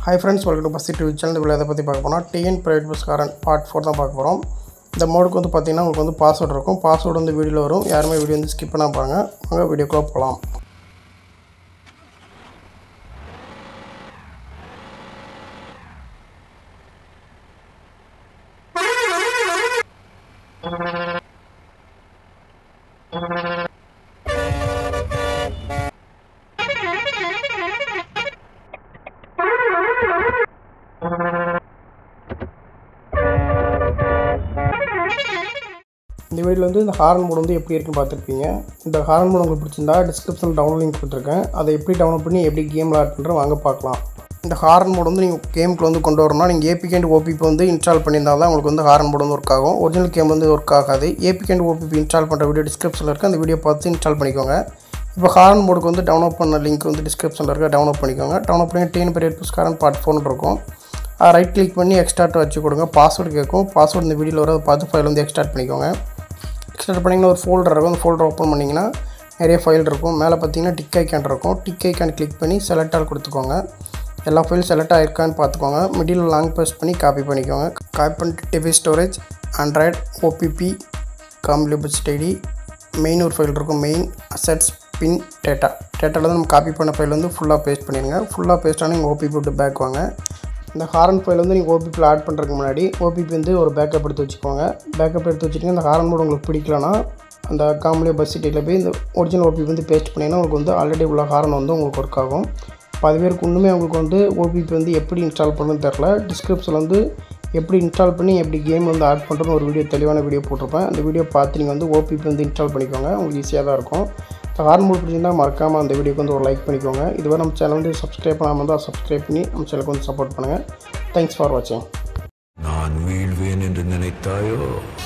hi friends welcome to bus TV channel இதில் எதை பற்றி பார்க்க போனால் டிஎன் ப்ரைவேட் பஸ் காரன் பார்ட் ஃபோர் தான் பார்க்க போகிறோம் இந்த மோடுக்கு வந்து பார்த்தீங்கன்னா உங்களுக்கு வந்து பாஸ்வேர்டு இருக்கும் பாஸ்வேர்டு வந்து வீடியோவில் வரும் யாருமே வீடியோ வந்து ஸ்கிப் பண்ணால் பாருங்க வாங்க வீடியோக்குள்ளே போகலாம் இந்த வீடியோவில் வந்து இந்த ஹாரன் மோட் வந்து எப்படி இருக்குன்னு பார்த்துருப்பீங்க இந்த ஹாரன் மோட் உங்களுக்கு பிடிச்சிருந்தா டிஸ்கிரிப்ஷன் டவுன்லோட் லிங்க் கொடுத்துருக்கேன் அதை எப்படி டவுன்லோட் பண்ணி எப்படி கேமில் ஆட் பண்ணுற வாங்க பார்க்கலாம் இந்த ஹாரன் மோட் வந்து நீங்கள் கேமுக்கு வந்து கொண்டு வரணும்னா நீங்கள் ஏபிகே அண்ட் ஓபிபி வந்து இன்ஸ்டால் பண்ணியிருந்தால் தான் உங்களுக்கு வந்து ஹாரன் மோட் வந்து ஒர்க் ஆகும் ஒரிஜினல் கேம் வந்து ஒர்க் ஆகாது ஏபிகே அண்ட் ஓபிபி இன்ஸ்டால் பண்ணுற வீடியோ டிஸ்கிரிப்ஷனில் இருக்குது அந்த வீடியோ பார்த்து இன்ஸ்டால் பண்ணிக்கோங்க இப்போ ஹாரன் மோடுக்கு வந்து டவுன்லோட் பண்ண லிங்க் வந்து டிஸ்கிரிப்ஷனில் இருக்க டவுன்லோட் பண்ணிக்கோங்க டவுன்லோட் பண்ணி டிஎன் பீரியட் புஸ்காரன் பார்ட் ஃபோன் இருக்கும் அதை ரைட் கிளிக் பண்ணி எக்ஸ்ட்ராட் வச்சு கொடுங்க பாஸ்வேர்டு கேட்கும் பாஸ்வேர்டு இந்த வீடியோவில் வரதை பார்த்து ஃபைல் வந்து எக்ஸ்ட்ராக்ட் பண்ணிக்கோங்க எக்ஸ்ட்ராக்ட் பண்ணிங்கன்னா ஒரு ஃபோல்டர் இருக்கும் அந்த ஃபோல்டர் ஓப்பன் பண்ணிங்கன்னா நிறைய ஃபைல் இருக்கும் மேலே பார்த்தீங்கன்னா டிக் ஐக்கான் இருக்கும் டிக் ஐக்கான் கிளிக் பண்ணி செலக்ட் ஆல் கொடுத்துக்கோங்க எல்லா ஃபைல் செலக்ட் ஆகிருக்கான்னு பார்த்துக்கோங்க மிடில் லாங் ப்ரெஸ் பண்ணி காப்பி பண்ணிக்கோங்க காப்பி பண்ணிட்டு டிவைஸ் ஸ்டோரேஜ் ஆண்ட்ராய்ட் ஓபிபி காம்லிபிள் ஸ்டடி மெயின் ஒரு ஃபைல் இருக்கும் மெயின் அசட்ஸ் பின் டேட்டா டேட்டாவில் தான் நம்ம காப்பி பண்ண ஃபைல் வந்து ஃபுல்லாக பேஸ்ட் பண்ணிடுங்க ஃபுல்லாக பேஸ்ட் ஆனால் நீங்கள் ஓபிபி விட்டு பேக் வாங்க இந்த ஹாரன் ஃபைல் வந்து நீங்கள் ஓபிபியில் ஆட் பண்ணுறதுக்கு முன்னாடி ஓபிபி வந்து ஒரு பேக்கப் எடுத்து வச்சுக்கோங்க பேக்கப் எடுத்து வச்சுட்டு இந்த ஹாரன் மோட் உங்களுக்கு பிடிக்கலனா அந்த காம்லியோ பஸ் சிட்டியில் போய் இந்த ஒரிஜினல் ஓபிபி வந்து பேஸ்ட் பண்ணிங்கன்னா உங்களுக்கு வந்து ஆல்ரெடி உள்ள ஹாரன் வந்து உங்களுக்கு ஒர்க் ஆகும் பாதி பேருக்கு இன்னுமே உங்களுக்கு வந்து ஓபிபி வந்து எப்படி இன்ஸ்டால் பண்ணணும்னு தெரில டிஸ்கிரிப்ஷனில் வந்து எப்படி இன்ஸ்டால் பண்ணி எப்படி கேம் வந்து ஆட் பண்ணுறதுன்னு ஒரு வீடியோ தெளிவான வீடியோ போட்டிருப்பேன் அந்த வீடியோ பார்த்து நீங்கள் வந்து ஓபிபி வந்து இன்ஸ்டால் பண்ணிக்கோங்க உங்களுக்கு ஈஸியாக தான் இருக்கும் ஹார்ன் மோட் பிடிச்சிருந்தா மறக்காமல் அந்த வீடியோக்கு வந்து ஒரு லைக் பண்ணிக்கோங்க இதுவரை நம்ம சேனல் வந்து சப்ஸ்கிரைப் பண்ணாமல் இருந்தால் சப்ஸ்கிரைப் பண்ணி நம்ம சேனலுக்கு வந்து சப்போர்ட் பண்ணுங்கள் தேங்க்ஸ் ஃபார் வாட்சிங் நான் வீழ்வேன் என்று நினைத்தாயோ